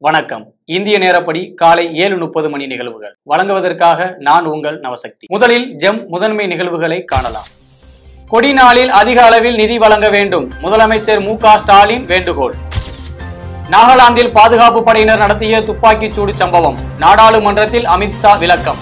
வணக்கம் இந்திய நேரப்படி காலை ஏழு முப்பது மணி நிகழ்வுகள் வழங்குவதற்காக நான் உங்கள் நவசக்தி முதலில் ஜெம் முதன்மை நிகழ்வுகளை காணலாம் கொடி நாளில் அதிக அளவில் நிதி வழங்க வேண்டும் முதலமைச்சர் மு க ஸ்டாலின் வேண்டுகோள் நாகாலாந்தில் பாதுகாப்பு படையினர் நடத்திய துப்பாக்கிச் சூடு சம்பவம் நாடாளுமன்றத்தில் அமித்ஷா விளக்கம்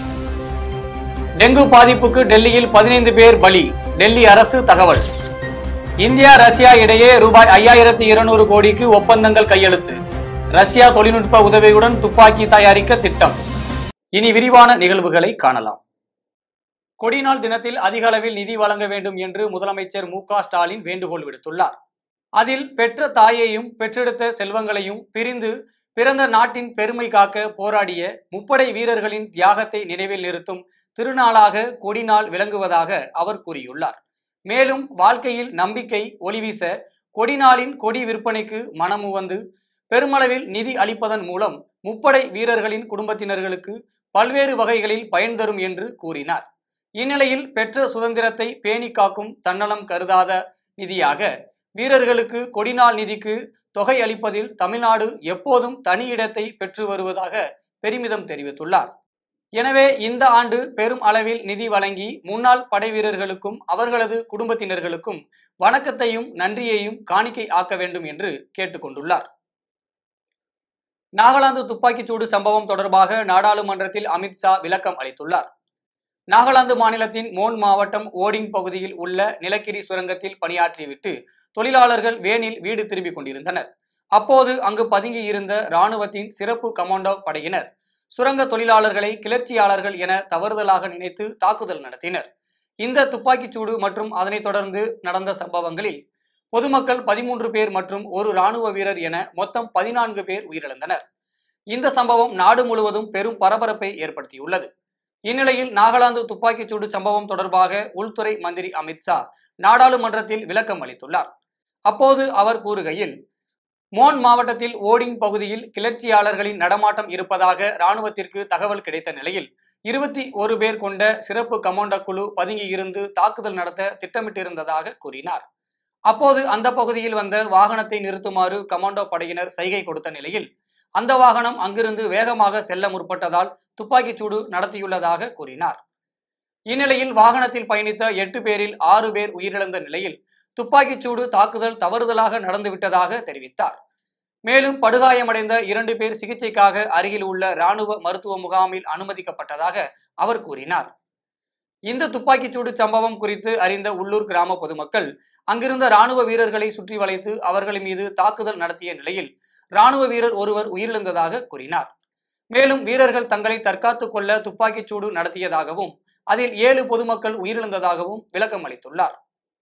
டெங்கு பாதிப்புக்கு டெல்லியில் பதினைந்து பேர் பலி டெல்லி அரசு தகவல் இந்தியா ரஷ்யா இடையே ரூபாய் ஐயாயிரத்தி இருநூறு கோடிக்கு ஒப்பந்தங்கள் கையெழுத்து ரஷ்யா தொழில்நுட்ப உதவியுடன் துப்பாக்கி தயாரிக்க திட்டம் இனி விரிவான நிகழ்வுகளை காணலாம் கொடிநாள் தினத்தில் அதிக அளவில் நிதி வழங்க வேண்டும் என்று முதலமைச்சர் மு க ஸ்டாலின் வேண்டுகோள் விடுத்துள்ளார் அதில் பெற்ற தாயையும் பெற்றெடுத்த செல்வங்களையும் பிரிந்து பிறந்த நாட்டின் பெருமை காக்க போராடிய முப்படை வீரர்களின் தியாகத்தை நினைவில் நிறுத்தும் திருநாளாக கொடிநாள் விளங்குவதாக அவர் கூறியுள்ளார் மேலும் வாழ்க்கையில் நம்பிக்கை ஒளிவீச கொடிநாளின் கொடி விற்பனைக்கு மனமு வந்து பெருமளவில் நிதி அளிப்பதன் மூலம் முப்படை வீரர்களின் குடும்பத்தினர்களுக்கு பல்வேறு வகைகளில் பயன் தரும் என்று கூறினார் இந்நிலையில் பெற்ற சுதந்திரத்தை பேணி காக்கும் தன்னலம் கருதாத நிதியாக வீரர்களுக்கு கொடிநாள் நிதிக்கு தொகை அளிப்பதில் தமிழ்நாடு எப்போதும் தனி இடத்தை பெற்று வருவதாக பெருமிதம் தெரிவித்துள்ளார் எனவே இந்த ஆண்டு பெரும் அளவில் நிதி வழங்கி முன்னாள் படை வீரர்களுக்கும் அவர்களது குடும்பத்தினர்களுக்கும் வணக்கத்தையும் நன்றியையும் காணிக்கை ஆக்க வேண்டும் என்று கேட்டுக்கொண்டுள்ளார் நாகாலாந்து துப்பாக்கிச்சூடு சம்பவம் தொடர்பாக நாடாளுமன்றத்தில் அமித்ஷா விளக்கம் அளித்துள்ளார் நாகாலாந்து மாநிலத்தின் மோன் மாவட்டம் ஓடிங் பகுதியில் உள்ள நிலக்கிரி சுரங்கத்தில் பணியாற்றிவிட்டு தொழிலாளர்கள் வேனில் வீடு திரும்பிக் கொண்டிருந்தனர் அப்போது அங்கு பதுங்கி இருந்த இராணுவத்தின் சிறப்பு கமாண்டோ படையினர் சுரங்க தொழிலாளர்களை கிளர்ச்சியாளர்கள் என தவறுதலாக நினைத்து தாக்குதல் நடத்தினர் இந்த துப்பாக்கிச்சூடு மற்றும் அதனைத் தொடர்ந்து நடந்த சம்பவங்களில் பொதுமக்கள் பதிமூன்று பேர் மற்றும் ஒரு இராணுவ வீரர் என மொத்தம் பதினான்கு பேர் உயிரிழந்தனர் இந்த சம்பவம் நாடு முழுவதும் பெரும் பரபரப்பை ஏற்படுத்தியுள்ளது இந்நிலையில் நாகாலாந்து துப்பாக்கிச்சூடு சம்பவம் தொடர்பாக உள்துறை மந்திரி அமித்ஷா நாடாளுமன்றத்தில் விளக்கம் அளித்துள்ளார் அப்போது அவர் கூறுகையில் மோன் மாவட்டத்தில் ஓடிங் பகுதியில் கிளர்ச்சியாளர்களின் நடமாட்டம் இருப்பதாக இராணுவத்திற்கு தகவல் கிடைத்த நிலையில் இருபத்தி ஒரு பேர் கொண்ட சிறப்பு கமாண்டோ குழு பதுங்கி இருந்து தாக்குதல் நடத்த திட்டமிட்டிருந்ததாக கூறினார் அப்போது அந்த பகுதியில் வந்த வாகனத்தை நிறுத்துமாறு கமாண்டோ படையினர் சைகை கொடுத்த நிலையில் அந்த வாகனம் அங்கிருந்து வேகமாக செல்ல முற்பட்டதால் துப்பாக்கிச்சூடு நடத்தியுள்ளதாக கூறினார் இந்நிலையில் வாகனத்தில் பயணித்த எட்டு பேரில் ஆறு பேர் உயிரிழந்த நிலையில் துப்பாக்கிச்சூடு தாக்குதல் தவறுதலாக நடந்துவிட்டதாக தெரிவித்தார் மேலும் படுகாயமடைந்த இரண்டு பேர் சிகிச்சைக்காக அருகில் உள்ள இராணுவ மருத்துவ முகாமில் அனுமதிக்கப்பட்டதாக அவர் கூறினார் இந்த துப்பாக்கிச்சூடு சம்பவம் குறித்து அறிந்த உள்ளூர் கிராம பொதுமக்கள் அங்கிருந்த இராணுவ வீரர்களை சுற்றி வளைத்து அவர்கள் மீது தாக்குதல் நடத்திய நிலையில் இராணுவ வீரர் ஒருவர் உயிரிழந்ததாக கூறினார் மேலும் வீரர்கள் தங்களை தற்காத்துக் கொள்ள துப்பாக்கிச்சூடு நடத்தியதாகவும் அதில் ஏழு பொதுமக்கள் உயிரிழந்ததாகவும் விளக்கம் அளித்துள்ளார்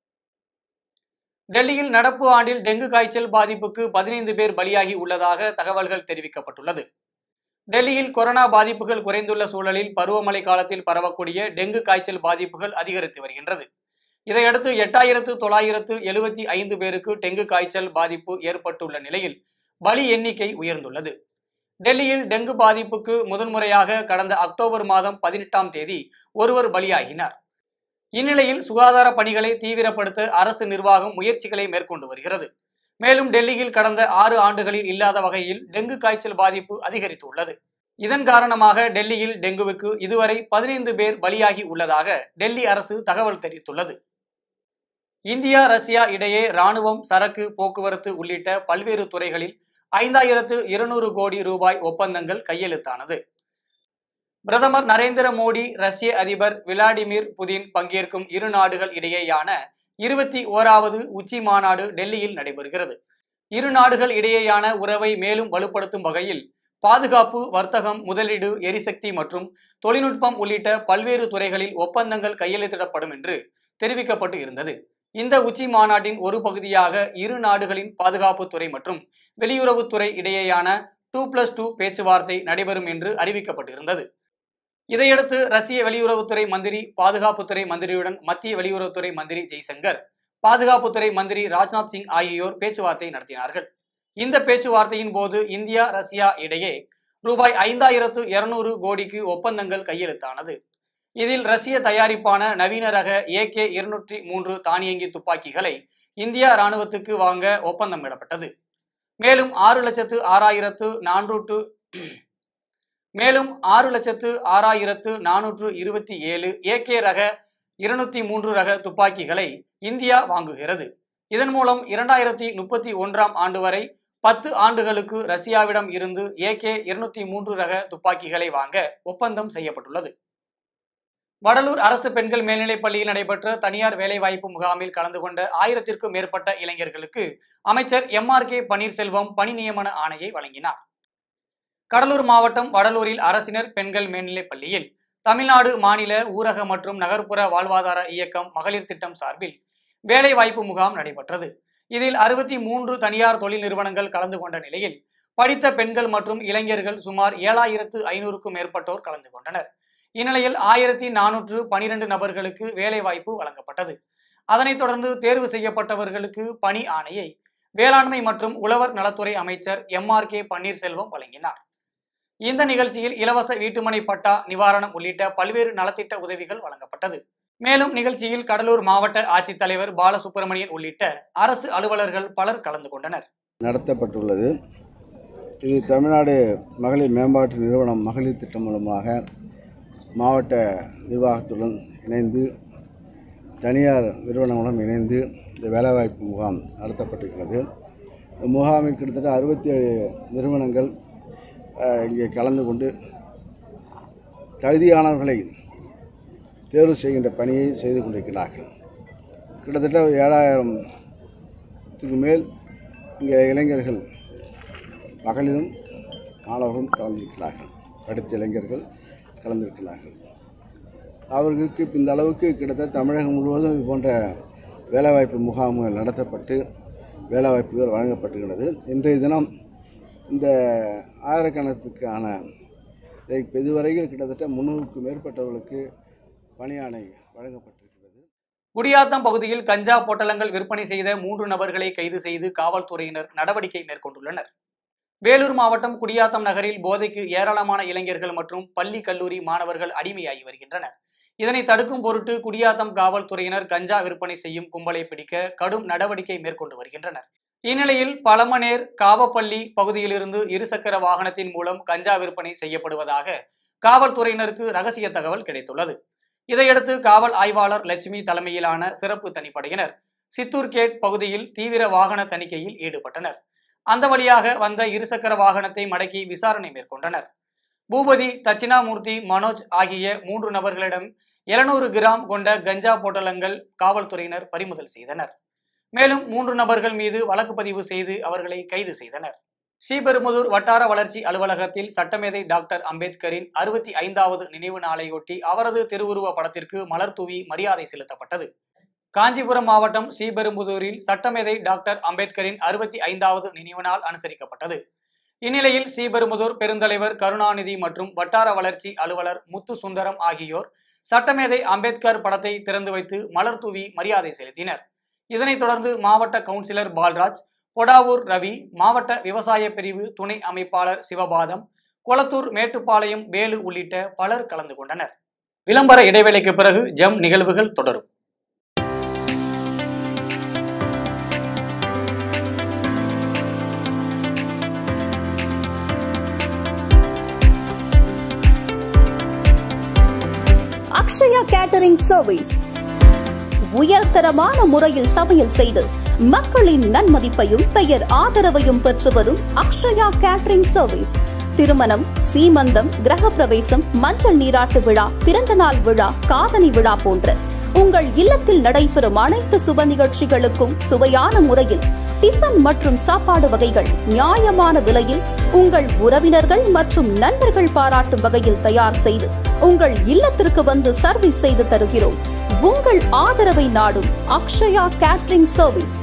டெல்லியில் நடப்பு ஆண்டில் டெங்கு காய்ச்சல் பாதிப்புக்கு பதினைந்து பேர் பலியாகி உள்ளதாக தகவல்கள் தெரிவிக்கப்பட்டுள்ளது டெல்லியில் கொரோனா பாதிப்புகள் குறைந்துள்ள சூழலில் பருவமழை காலத்தில் பரவக்கூடிய டெங்கு காய்ச்சல் பாதிப்புகள் அதிகரித்து வருகின்றது இதையடுத்து எட்டாயிரத்து தொள்ளாயிரத்து எழுபத்தி ஐந்து பேருக்கு டெங்கு காய்ச்சல் பாதிப்பு ஏற்பட்டுள்ள நிலையில் பலி எண்ணிக்கை உயர்ந்துள்ளது டெல்லியில் டெங்கு பாதிப்புக்கு முதன்முறையாக கடந்த அக்டோபர் மாதம் பதினெட்டாம் தேதி ஒருவர் பலியாகினார் இந்நிலையில் சுகாதார பணிகளை தீவிரப்படுத்த அரசு நிர்வாகம் முயற்சிகளை மேற்கொண்டு வருகிறது மேலும் டெல்லியில் கடந்த ஆறு ஆண்டுகளில் இல்லாத வகையில் டெங்கு காய்ச்சல் பாதிப்பு அதிகரித்துள்ளது இதன் காரணமாக டெல்லியில் டெங்குவுக்கு இதுவரை பதினைந்து பேர் பலியாகி உள்ளதாக டெல்லி அரசு தகவல் தெரிவித்துள்ளது இந்தியா ரஷ்யா இடையே ராணுவம் சரக்கு போக்குவரத்து உள்ளிட்ட பல்வேறு துறைகளில் ஐந்தாயிரத்து இருநூறு கோடி ரூபாய் ஒப்பந்தங்கள் கையெழுத்தானது பிரதமர் நரேந்திர மோடி ரஷ்ய அதிபர் விளாடிமிர் புதின் பங்கேற்கும் இரு நாடுகள் இடையேயான இருபத்தி ஓராவது உச்சி மாநாடு டெல்லியில் நடைபெறுகிறது இரு நாடுகள் இடையேயான உறவை மேலும் வலுப்படுத்தும் வகையில் பாதுகாப்பு வர்த்தகம் முதலீடு எரிசக்தி மற்றும் தொழில்நுட்பம் உள்ளிட்ட பல்வேறு துறைகளில் ஒப்பந்தங்கள் கையெழுத்திடப்படும் என்று தெரிவிக்கப்பட்டு இருந்தது இந்த உச்சி மாநாட்டின் ஒரு பகுதியாக இரு நாடுகளின் பாதுகாப்புத்துறை மற்றும் வெளியுறவுத்துறை இடையேயான டூ பிளஸ் டூ பேச்சுவார்த்தை நடைபெறும் என்று அறிவிக்கப்பட்டிருந்தது இதையடுத்து ரஷ்ய வெளியுறவுத்துறை மந்திரி பாதுகாப்புத்துறை மந்திரியுடன் மத்திய வெளியுறவுத்துறை மந்திரி ஜெய்சங்கர் பாதுகாப்புத்துறை மந்திரி ராஜ்நாத் சிங் ஆகியோர் பேச்சுவார்த்தை நடத்தினார்கள் இந்த பேச்சுவார்த்தையின் போது இந்தியா ரஷ்யா இடையே ரூபாய் ஐந்தாயிரத்து இருநூறு கோடிக்கு ஒப்பந்தங்கள் கையெழுத்தானது இதில் ரஷ்ய தயாரிப்பான நவீன ரக ஏகே இருநூற்றி மூன்று தானியங்கி துப்பாக்கிகளை இந்தியா ராணுவத்துக்கு வாங்க ஒப்பந்தம் இடப்பட்டது மேலும் ஆறு லட்சத்து ஆறாயிரத்து நானூற்று மேலும் ஆறு லட்சத்து ஆறாயிரத்து நானூற்று இருபத்தி ஏழு ஏகே ரக இருநூத்தி மூன்று ரக துப்பாக்கிகளை இந்தியா வாங்குகிறது இதன் மூலம் இரண்டாயிரத்தி முப்பத்தி ஒன்றாம் ஆண்டு வரை பத்து ஆண்டுகளுக்கு ரஷ்யாவிடம் இருந்து ஏகே இருநூத்தி மூன்று ரக துப்பாக்கிகளை வாங்க ஒப்பந்தம் செய்யப்பட்டுள்ளது வடலூர் அரசு பெண்கள் மேல்நிலைப் பள்ளியில் நடைபெற்ற தனியார் வேலைவாய்ப்பு முகாமில் கலந்து கொண்ட ஆயிரத்திற்கும் மேற்பட்ட இளைஞர்களுக்கு அமைச்சர் எம் ஆர் கே பன்னீர்செல்வம் பணி நியமன ஆணையை வழங்கினார் கடலூர் மாவட்டம் வடலூரில் அரசினர் பெண்கள் மேல்நிலைப் பள்ளியில் தமிழ்நாடு மாநில ஊரக மற்றும் நகர்ப்புற வாழ்வாதார இயக்கம் மகளிர் திட்டம் சார்பில் வேலைவாய்ப்பு முகாம் நடைபெற்றது இதில் அறுபத்தி மூன்று தனியார் தொழில் நிறுவனங்கள் கலந்து கொண்ட நிலையில் படித்த பெண்கள் மற்றும் இளைஞர்கள் சுமார் ஏழாயிரத்து ஐநூறுக்கும் மேற்பட்டோர் கலந்து கொண்டனர் இந்நிலையில் ஆயிரத்தி நானூற்று பனிரெண்டு நபர்களுக்கு வேலைவாய்ப்பு வழங்கப்பட்டது அதனைத் தொடர்ந்து தேர்வு செய்யப்பட்டவர்களுக்கு பணி ஆணையை வேளாண்மை மற்றும் உழவர் நலத்துறை அமைச்சர் எம் ஆர் கே பன்னீர்செல்வம் வழங்கினார் இந்த நிகழ்ச்சியில் இலவச வீட்டுமனை பட்டா நிவாரணம் உள்ளிட்ட பல்வேறு நலத்திட்ட உதவிகள் வழங்கப்பட்டது மேலும் நிகழ்ச்சியில் கடலூர் மாவட்ட ஆட்சித்தலைவர் பாலசுப்பிரமணியன் உள்ளிட்ட அரசு அலுவலர்கள் பலர் கலந்து கொண்டனர் நடத்தப்பட்டுள்ளது இது தமிழ்நாடு மகளிர் மேம்பாட்டு நிறுவனம் மகளிர் திட்டம் மூலமாக மாவட்ட நிர்வாகத்துடன் இணைந்து தனியார் நிறுவனங்களுடன் இணைந்து இந்த வேலைவாய்ப்பு முகாம் நடத்தப்பட்டிருக்கிறது இந்த முகாமில் கிட்டத்தட்ட அறுபத்தி ஏழு நிறுவனங்கள் அஹ், இங்கே கலந்து கொண்டு தகுதியானவர்களை தேர்வு செய்கின்ற பணியை செய்து கொண்டிருக்கிறார்கள் கிட்டத்தட்ட ஒரு ஏழாயிரத்துக்கு மேல் இங்கே இளைஞர்கள் மகளிரும் மாணவர்களும் கலந்திருக்கிறார்கள் படித்த இளைஞர்கள் கலந்திருக்கிறார்கள் அவர்களுக்கு இப்ப இந்த அளவுக்கு கிட்டத்தட்ட தமிழகம் முழுவதும் இது போன்ற வேலைவாய்ப்பு முகாம்கள் நடத்தப்பட்டு வேலைவாய்ப்புகள் வழங்கப்பட்டுகிறது இன்றைய தினம் இந்த ஆயிரக்கணக்குக்கான இதை இதுவரையில் கிட்டத்தட்ட முந்நூறுக்கும் மேற்பட்டவர்களுக்கு பணியாணை வழங்கப்பட்டிருக்கிறது குடியாத்தம் பகுதியில் கஞ்சா பொட்டலங்கள் விற்பனை செய்த மூன்று நபர்களை கைது செய்து காவல்துறையினர் நடவடிக்கை மேற்கொண்டுள்ளனர் வேலூர் மாவட்டம் குடியாத்தம் நகரில் போதைக்கு ஏராளமான இளைஞர்கள் மற்றும் பள்ளி கல்லூரி மாணவர்கள் அடிமையாகி வருகின்றனர் இதனை தடுக்கும் பொருட்டு குடியாத்தம் காவல்துறையினர் கஞ்சா விற்பனை செய்யும் கும்பலை பிடிக்க கடும் நடவடிக்கை மேற்கொண்டு வருகின்றனர் இந்நிலையில் பழமனேர் காவப்பள்ளி பகுதியிலிருந்து இருசக்கர வாகனத்தின் மூலம் கஞ்சா விற்பனை செய்யப்படுவதாக காவல்துறையினருக்கு ரகசிய தகவல் கிடைத்துள்ளது இதையடுத்து காவல் ஆய்வாளர் லட்சுமி தலைமையிலான சிறப்பு தனிப்படையினர் சித்தூர் கேட் பகுதியில் தீவிர வாகன தணிக்கையில் ஈடுபட்டனர் அந்த வழியாக வந்த இருசக்கர வாகனத்தை மடக்கி விசாரணை மேற்கொண்டனர் பூபதி தட்சிணாமூர்த்தி மனோஜ் ஆகிய மூன்று நபர்களிடம் 700 கிராம் கொண்ட கஞ்சா பொட்டலங்கள் காவல்துறையினர் பறிமுதல் செய்தனர் மேலும் மூன்று நபர்கள் மீது வழக்கு பதிவு செய்து அவர்களை கைது செய்தனர் ஸ்ரீபெரும்புதூர் வட்டார வளர்ச்சி அலுவலகத்தில் சட்டமேதை டாக்டர் அம்பேத்கரின் அறுபத்தி ஐந்தாவது நினைவு நாளையொட்டி அவரது திருவுருவ படத்திற்கு மலர் தூவி மரியாதை செலுத்தப்பட்டது காஞ்சிபுரம் மாவட்டம் ஸ்ரீபெரும்புதூரில் சட்டமேதை டாக்டர் அம்பேத்கரின் அறுபத்தி ஐந்தாவது நினைவு நாள் அனுசரிக்கப்பட்டது இந்நிலையில் ஸ்ரீபெரும்புதூர் பெருந்தலைவர் கருணாநிதி மற்றும் வட்டார வளர்ச்சி அலுவலர் முத்து சுந்தரம் ஆகியோர் சட்டமேதை அம்பேத்கர் படத்தை திறந்து வைத்து மலர் தூவி மரியாதை செலுத்தினர் இதனைத் தொடர்ந்து மாவட்ட கவுன்சிலர் பால்ராஜ் பொடாவூர் ரவி மாவட்ட விவசாய பிரிவு துணை அமைப்பாளர் சிவபாதம் கொளத்தூர் மேட்டுப்பாளையம் வேலு உள்ளிட்ட பலர் கலந்து கொண்டனர் விளம்பர இடைவேளைக்கு பிறகு ஜம் நிகழ்வுகள் தொடரும் அக்ஷயா கேட்டரிங் சர்வீஸ் உயர்தரமான முறையில் சமையல் செய்து மக்களின் நன்மதிப்பையும் பெயர் ஆதரவையும் பெற்று வரும் அக்ஷயா கேட்டரிங் சர்வீஸ் திருமணம் சீமந்தம் கிரகப்பிரவேசம் மஞ்சள் நீராட்டு விழா பிறந்தநாள் விழா காதணி விழா போன்ற உங்கள் இல்லத்தில் நடைபெறும் அனைத்து சுப நிகழ்ச்சிகளுக்கும் சுவையான முறையில் டிஃபன் மற்றும் சாப்பாடு வகைகள் நியாயமான விலையில் உங்கள் உறவினர்கள் மற்றும் நண்பர்கள் பாராட்டும் வகையில் தயார் செய்து உங்கள் இல்லத்திற்கு வந்து சர்வீஸ் செய்து தருகிறோம் உங்கள் ஆதரவை நாடும் அக்ஷயா கேட்டரிங் சர்வீஸ்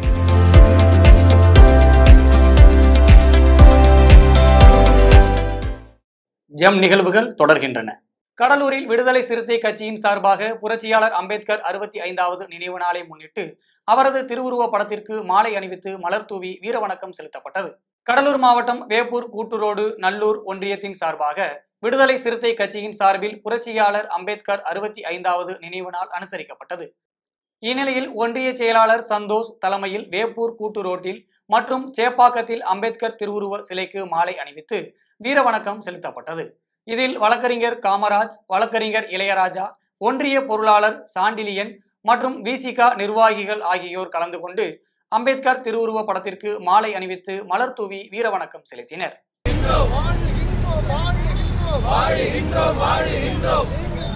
ஜம் நிகழ்வுகள் தொடர்கின்றன கடலூரில் விடுதலை சிறுத்தை கட்சியின் சார்பாக புரட்சியாளர் அம்பேத்கர் அறுபத்தி ஐந்தாவது நினைவு நாளை முன்னிட்டு அவரது திருவுருவ படத்திற்கு மாலை அணிவித்து மலர் தூவி வீரவணக்கம் செலுத்தப்பட்டது கடலூர் மாவட்டம் வேப்பூர் கூட்டுரோடு நல்லூர் ஒன்றியத்தின் சார்பாக விடுதலை சிறுத்தை கட்சியின் சார்பில் புரட்சியாளர் அம்பேத்கர் அறுபத்தி ஐந்தாவது நினைவு நாள் அனுசரிக்கப்பட்டது இந்நிலையில் ஒன்றிய செயலாளர் சந்தோஷ் தலைமையில் வேப்பூர் கூட்டு ரோட்டில் மற்றும் சேப்பாக்கத்தில் அம்பேத்கர் திருவுருவ சிலைக்கு மாலை அணிவித்து வீரவணக்கம் செலுத்தப்பட்டது இதில் வழக்கறிஞர் காமராஜ் வழக்கறிஞர் இளையராஜா ஒன்றிய பொருளாளர் சாண்டிலியன் மற்றும் விசிகா நிர்வாகிகள் ஆகியோர் கலந்து கொண்டு அம்பேத்கர் திருவுருவ படத்திற்கு மாலை அணிவித்து மலர் தூவி வீரவணக்கம் செலுத்தினர் வாழுகின்றோம் வாழுகின்றோம்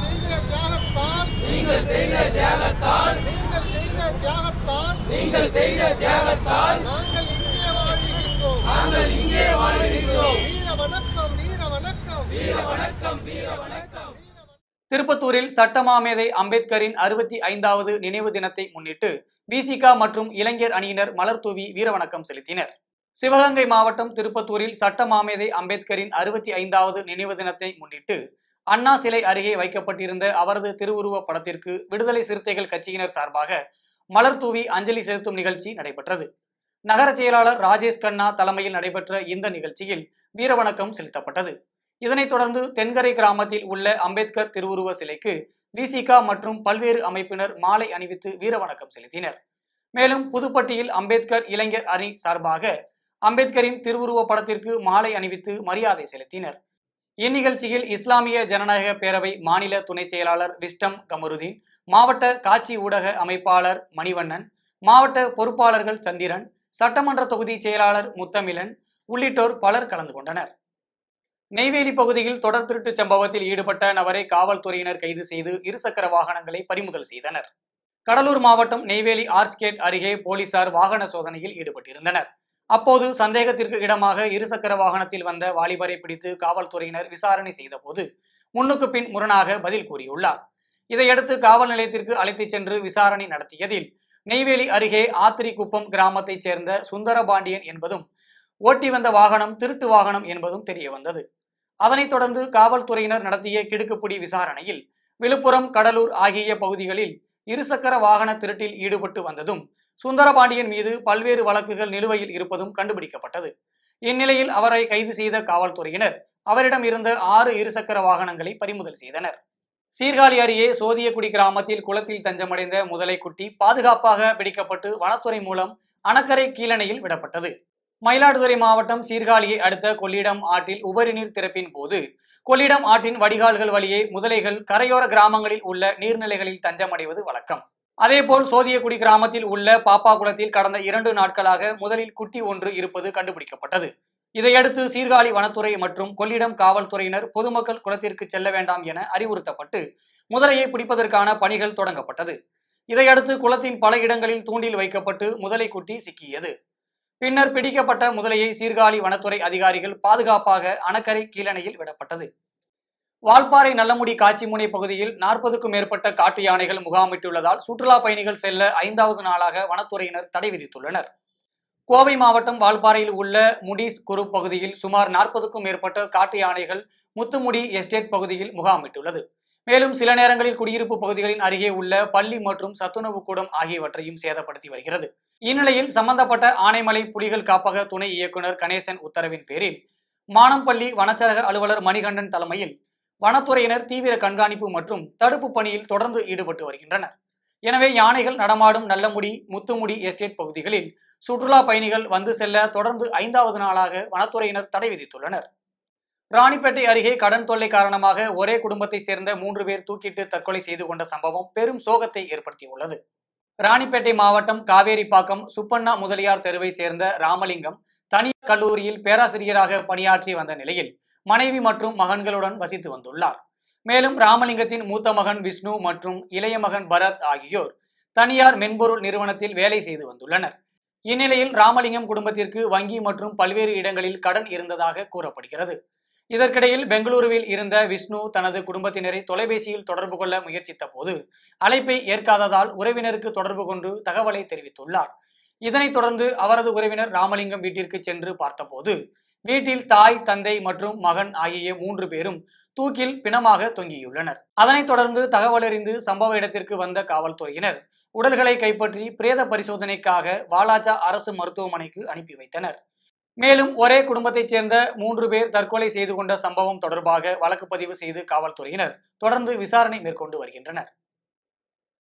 நீங்கள் செய்த தியாகத்தால் நீங்கள் செய்த தியாகத்தால் நீங்கள் செய்த தியாகத்தால் நாங்கள் இங்கே வாழ்கின்றோம் நாங்கள் இங்கே வாழ்கின்றோம் வீர வணக்கம் வீர வணக்கம் வீர வணக்கம் வீர வணக்கம் திருப்பத்தூரில் சட்டமாமேதை அம்பேத்கரின் அறுபத்தி ஐந்தாவது நினைவு தினத்தை முன்னிட்டு விசிகா மற்றும் இளைஞர் அணியினர் மலர் தூவி வீரவணக்கம் செலுத்தினர் சிவகங்கை மாவட்டம் திருப்பத்தூரில் சட்டமாமேதை அம்பேத்கரின் அறுபத்தி ஐந்தாவது நினைவு தினத்தை முன்னிட்டு அண்ணா சிலை அருகே வைக்கப்பட்டிருந்த அவரது திருவுருவ படத்திற்கு விடுதலை சிறுத்தைகள் கட்சியினர் சார்பாக மலர் தூவி அஞ்சலி செலுத்தும் நிகழ்ச்சி நடைபெற்றது நகர செயலாளர் ராஜேஷ் கண்ணா தலைமையில் நடைபெற்ற இந்த நிகழ்ச்சியில் வீரவணக்கம் செலுத்தப்பட்டது இதனைத் தொடர்ந்து தென்கரை கிராமத்தில் உள்ள அம்பேத்கர் திருவுருவ சிலைக்கு விசிகா மற்றும் பல்வேறு அமைப்பினர் மாலை அணிவித்து வீரவணக்கம் செலுத்தினர் மேலும் புதுப்பட்டியில் அம்பேத்கர் இளைஞர் அணி சார்பாக அம்பேத்கரின் திருவுருவ படத்திற்கு மாலை அணிவித்து மரியாதை செலுத்தினர் இந்நிகழ்ச்சியில் இஸ்லாமிய ஜனநாயக பேரவை மாநில துணை செயலாளர் விஸ்டம் கமருதீன் மாவட்ட காட்சி ஊடக அமைப்பாளர் மணிவண்ணன் மாவட்ட பொறுப்பாளர்கள் சந்திரன் சட்டமன்ற தொகுதி செயலாளர் முத்தமிழன் உள்ளிட்டோர் பலர் கலந்து கொண்டனர் நெய்வேலி பகுதியில் தொடர் திருட்டுச் சம்பவத்தில் ஈடுபட்ட நபரை காவல்துறையினர் கைது செய்து இருசக்கர வாகனங்களை பறிமுதல் செய்தனர் கடலூர் மாவட்டம் நெய்வேலி ஆர்ச்கேட் அருகே போலீசார் வாகன சோதனையில் ஈடுபட்டிருந்தனர் அப்போது சந்தேகத்திற்கு இடமாக இருசக்கர வாகனத்தில் வந்த வாலிபரை பிடித்து காவல்துறையினர் விசாரணை செய்தபோது முன்னுக்கு பின் முரணாக பதில் கூறியுள்ளார் இதையடுத்து காவல் நிலையத்திற்கு அழைத்துச் சென்று விசாரணை நடத்தியதில் நெய்வேலி அருகே ஆத்திரிக்குப்பம் கிராமத்தைச் சேர்ந்த சுந்தரபாண்டியன் என்பதும் ஓட்டி வந்த வாகனம் திருட்டு வாகனம் என்பதும் தெரிய வந்தது அதனைத் தொடர்ந்து காவல்துறையினர் நடத்திய கிடுக்குப்பிடி விசாரணையில் விழுப்புரம் கடலூர் ஆகிய பகுதிகளில் இருசக்கர வாகன திருட்டில் ஈடுபட்டு வந்ததும் சுந்தரபாண்டியன் மீது பல்வேறு வழக்குகள் நிலுவையில் இருப்பதும் கண்டுபிடிக்கப்பட்டது இந்நிலையில் அவரை கைது செய்த காவல்துறையினர் அவரிடம் இருந்த ஆறு இருசக்கர வாகனங்களை பறிமுதல் செய்தனர் சீர்காழி அருகே சோதியக்குடி கிராமத்தில் குளத்தில் தஞ்சமடைந்த முதலை குட்டி பாதுகாப்பாக பிடிக்கப்பட்டு வனத்துறை மூலம் அணக்கரை கீழணையில் விடப்பட்டது மயிலாடுதுறை மாவட்டம் சீர்காழியை அடுத்த கொள்ளிடம் ஆற்றில் உபரி நீர் திறப்பின் போது கொள்ளிடம் ஆற்றின் வடிகால்கள் வழியே முதலைகள் கரையோர கிராமங்களில் உள்ள நீர்நிலைகளில் தஞ்சமடைவது வழக்கம் அதேபோல் சோதியக்குடி கிராமத்தில் உள்ள பாப்பாக்குளத்தில் கடந்த இரண்டு நாட்களாக முதலில் குட்டி ஒன்று இருப்பது கண்டுபிடிக்கப்பட்டது இதையடுத்து சீர்காழி வனத்துறை மற்றும் கொள்ளிடம் காவல்துறையினர் பொதுமக்கள் குளத்திற்கு செல்ல வேண்டாம் என அறிவுறுத்தப்பட்டு முதலையை பிடிப்பதற்கான பணிகள் தொடங்கப்பட்டது இதையடுத்து குளத்தின் பல இடங்களில் தூண்டில் வைக்கப்பட்டு முதலை குட்டி சிக்கியது பின்னர் பிடிக்கப்பட்ட முதலையை சீர்காழி வனத்துறை அதிகாரிகள் பாதுகாப்பாக அணக்கரை கீழணையில் விடப்பட்டது வால்பாறை நல்லமுடி காட்சிமுனை பகுதியில் நாற்பதுக்கும் மேற்பட்ட காட்டு யானைகள் முகாமிட்டுள்ளதால் சுற்றுலா பயணிகள் செல்ல ஐந்தாவது நாளாக வனத்துறையினர் தடை விதித்துள்ளனர் கோவை மாவட்டம் வால்பாறையில் உள்ள முடிஸ் குரு பகுதியில் சுமார் நாற்பதுக்கும் மேற்பட்ட காட்டு யானைகள் முத்துமுடி எஸ்டேட் பகுதியில் முகாமிட்டுள்ளது மேலும் சில நேரங்களில் குடியிருப்பு பகுதிகளின் அருகே உள்ள பள்ளி மற்றும் சத்துணவு கூடம் ஆகியவற்றையும் சேதப்படுத்தி வருகிறது இந்நிலையில் சம்பந்தப்பட்ட ஆனைமலை புலிகள் காப்பக துணை இயக்குனர் கணேசன் உத்தரவின் பேரில் மானம்பள்ளி வனச்சரக அலுவலர் மணிகண்டன் தலைமையில் வனத்துறையினர் தீவிர கண்காணிப்பு மற்றும் தடுப்பு பணியில் தொடர்ந்து ஈடுபட்டு வருகின்றனர் எனவே யானைகள் நடமாடும் நல்லமுடி முத்துமுடி எஸ்டேட் பகுதிகளில் சுற்றுலா பயணிகள் வந்து செல்ல தொடர்ந்து ஐந்தாவது நாளாக வனத்துறையினர் தடை விதித்துள்ளனர் ராணிப்பேட்டை அருகே கடன் தொல்லை காரணமாக ஒரே குடும்பத்தைச் சேர்ந்த மூன்று பேர் தூக்கிட்டு தற்கொலை செய்து கொண்ட சம்பவம் பெரும் சோகத்தை ஏற்படுத்தியுள்ளது ராணிப்பேட்டை மாவட்டம் காவேரிப்பாக்கம் சுப்பண்ணா முதலியார் தெருவை சேர்ந்த ராமலிங்கம் தனியார் கல்லூரியில் பேராசிரியராக பணியாற்றி வந்த நிலையில் மனைவி மற்றும் மகன்களுடன் வசித்து வந்துள்ளார் மேலும் ராமலிங்கத்தின் மூத்த மகன் விஷ்ணு மற்றும் இளைய மகன் பரத் ஆகியோர் தனியார் மென்பொருள் நிறுவனத்தில் வேலை செய்து வந்துள்ளனர் இந்நிலையில் ராமலிங்கம் குடும்பத்திற்கு வங்கி மற்றும் பல்வேறு இடங்களில் கடன் இருந்ததாக கூறப்படுகிறது இதற்கிடையில் பெங்களூருவில் இருந்த விஷ்ணு தனது குடும்பத்தினரை தொலைபேசியில் தொடர்பு கொள்ள முயற்சித்த போது அழைப்பை ஏற்காததால் உறவினருக்கு தொடர்பு கொண்டு தகவலை தெரிவித்துள்ளார் இதனைத் தொடர்ந்து அவரது உறவினர் ராமலிங்கம் வீட்டிற்கு சென்று பார்த்தபோது வீட்டில் தாய் தந்தை மற்றும் மகன் ஆகிய மூன்று பேரும் தூக்கில் பிணமாக தொங்கியுள்ளனர் அதனைத் தொடர்ந்து தகவலறிந்து சம்பவ இடத்திற்கு வந்த காவல்துறையினர் உடல்களை கைப்பற்றி பிரேத பரிசோதனைக்காக வாலாஜா அரசு மருத்துவமனைக்கு அனுப்பி வைத்தனர் மேலும் ஒரே குடும்பத்தைச் சேர்ந்த மூன்று பேர் தற்கொலை செய்து கொண்ட சம்பவம் தொடர்பாக வழக்கு பதிவு செய்து காவல்துறையினர் தொடர்ந்து விசாரணை மேற்கொண்டு வருகின்றனர்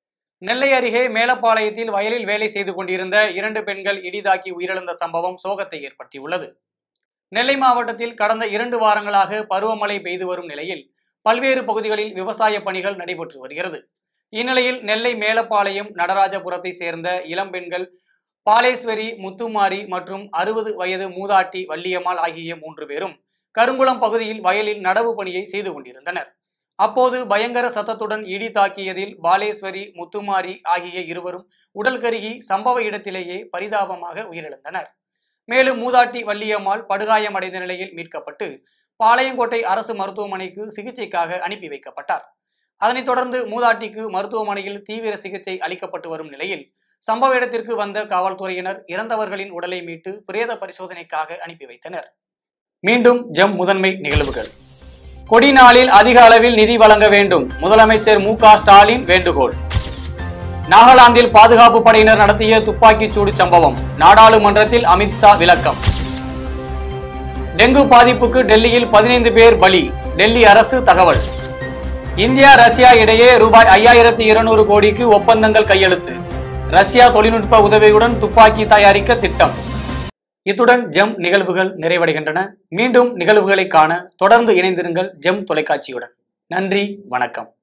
நெல்லை அருகே மேலப்பாளையத்தில் வயலில் வேலை செய்து கொண்டிருந்த இரண்டு பெண்கள் இடிதாக்கி உயிரிழந்த சம்பவம் சோகத்தை ஏற்படுத்தியுள்ளது நெல்லை மாவட்டத்தில் கடந்த இரண்டு வாரங்களாக பருவமழை பெய்து வரும் நிலையில் பல்வேறு பகுதிகளில் விவசாய பணிகள் நடைபெற்று வருகிறது இந்நிலையில் நெல்லை மேலப்பாளையம் நடராஜபுரத்தை சேர்ந்த இளம்பெண்கள் பாலேஸ்வரி முத்துமாரி மற்றும் அறுபது வயது மூதாட்டி வள்ளியம்மாள் ஆகிய மூன்று பேரும் கருங்குளம் பகுதியில் வயலில் நடவு பணியை செய்து கொண்டிருந்தனர் அப்போது பயங்கர சத்தத்துடன் இடி தாக்கியதில் பாலேஸ்வரி முத்துமாரி ஆகிய இருவரும் உடல் கருகி சம்பவ இடத்திலேயே பரிதாபமாக உயிரிழந்தனர் மேலும் மூதாட்டி வள்ளியம்மாள் படுகாயமடைந்த நிலையில் மீட்கப்பட்டு பாளையங்கோட்டை அரசு மருத்துவமனைக்கு சிகிச்சைக்காக அனுப்பி வைக்கப்பட்டார் அதனைத் தொடர்ந்து மூதாட்டிக்கு மருத்துவமனையில் தீவிர சிகிச்சை அளிக்கப்பட்டு வரும் நிலையில் சம்பவ இடத்திற்கு வந்த காவல்துறையினர் இறந்தவர்களின் உடலை மீட்டு பிரேத பரிசோதனைக்காக அனுப்பி வைத்தனர் மீண்டும் ஜம் முதன்மை நிகழ்வுகள் கொடி நாளில் அதிக அளவில் நிதி வழங்க வேண்டும் முதலமைச்சர் மு க ஸ்டாலின் வேண்டுகோள் நாகாலாந்தில் பாதுகாப்பு படையினர் நடத்திய துப்பாக்கிச் சூடு சம்பவம் நாடாளுமன்றத்தில் அமித்ஷா விளக்கம் டெங்கு பாதிப்புக்கு டெல்லியில் பதினைந்து பேர் பலி டெல்லி அரசு தகவல் இந்தியா ரஷ்யா இடையே ரூபாய் ஐயாயிரத்தி இருநூறு கோடிக்கு ஒப்பந்தங்கள் கையெழுத்து ரஷ்யா தொழில்நுட்ப உதவியுடன் துப்பாக்கி தயாரிக்க திட்டம் இத்துடன் ஜெம் நிகழ்வுகள் நிறைவடைகின்றன மீண்டும் நிகழ்வுகளை காண தொடர்ந்து இணைந்திருங்கள் ஜெம் தொலைக்காட்சியுடன் நன்றி வணக்கம்